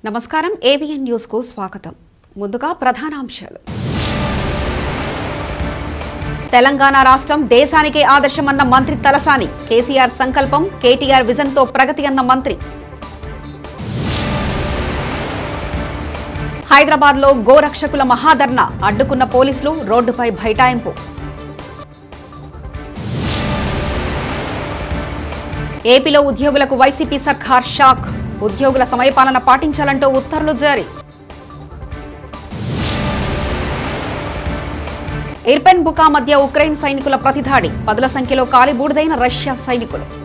నమస్కారం AVN news కు స్వాగతం ముందుగా ప్రధానాంశాలు తెలంగాణ రాష్ట్రం దేశానికే ఆదర్శమన్న మంత్రి తలసాని కేసీఆర్ సంకల్పం కేటీఆర్ విజన్తో ప్రగతి అన్న మంత్రి హైదరాబాద్ లో గోరక్షకుల మహాధర్ణ అడ్డుకున్న పోలీసులు రోడ్డుపై బైఠాయింపు ఏపీలో ఉద్యోగులకు వైసీపీ సర్కార్ షాక్ ఉద్యోగుల సమయపాలన పాటించాలంటూ ఉత్తర్వులు జారీ ఇర్పెన్ బుకా మధ్య ఉక్రెయిన్ సైనికుల ప్రతిదాడి పదుల సంఖ్యలో కాలిబూడిదైన రష్యా సైనికులు